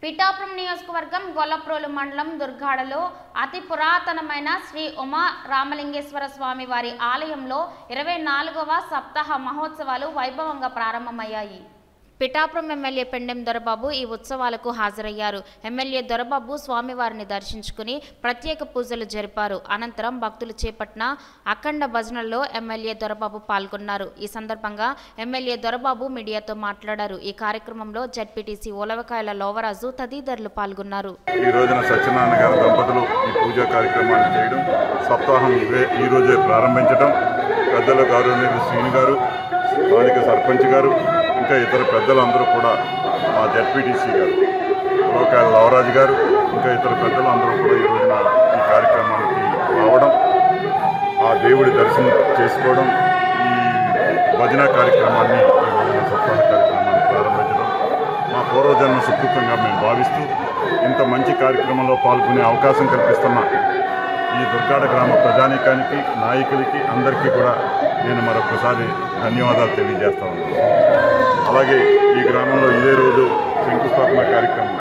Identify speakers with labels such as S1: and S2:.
S1: పిఠాపురం నియోజకవర్గం గొల్లప్రోలు మండలం దుర్గాడలో అతి పురాతనమైన శ్రీ ఉమా రామలింగేశ్వర స్వామి వారి ఆలయంలో ఇరవై నాలుగవ సప్తాహ మహోత్సవాలు వైభవంగా ప్రారంభమయ్యాయి పిఠాపురం ఎమ్మెల్యే పెండెం దొరబాబు ఈ ఉత్సవాలకు హాజరయ్యారు ఎమ్మెల్యే దొరబాబు స్వామివారిని దర్శించుకుని ప్రత్యేక పూజలు జరిపారు అనంతరం భక్తులు చేపట్టిన అఖండ భజనల్లో ఎమ్మెల్యే దొరబాబు పాల్గొన్నారు ఈ సందర్భంగా ఎమ్మెల్యే దొరబాబు మీడియాతో మాట్లాడారు ఈ కార్యక్రమంలో జడ్పీటీసీ ఉలవకాయల లోవరాజు తదితరులు పాల్గొన్నారు
S2: ఈ రోజున సత్యనారాయణ గారి దంపతులు ఈ పూజా కార్యక్రమాన్ని చేయడం సప్తాహం ఇవే ఈ రోజే ప్రారంభించడం పెద్దల గౌరవనీయులు శ్రీని గారు స్థానిక సర్పంచ్ గారు ఇంకా ఇతర పెద్దలందరూ కూడా మా జడ్పీటీసీ గారు లోకాల లవరాజు గారు ఇంకా ఇతర పెద్దలు అందరూ కూడా ఈ రోజున ఈ కార్యక్రమానికి రావడం ఆ దేవుడి దర్శనం చేసుకోవడం ఈ భజన కార్యక్రమాన్ని ఈ రోజున సప్తాహ కార్యక్రమాన్ని ప్రారంభించడం మా పూర్వజన్మ సుకృతంగా మేము భావిస్తూ ఇంత మంచి కార్యక్రమంలో పాల్గొనే అవకాశం కల్పిస్తున్న ఈ దుర్గాడ గ్రామ ప్రజానీకానికి నాయకులకి అందరికీ కూడా నేను మరొకసారి ధన్యవాదాలు తెలియజేస్తా ఉన్నాను అలాగే ఈ గ్రామంలో ఇదే రోజు శంకుస్థాపన కార్యక్రమం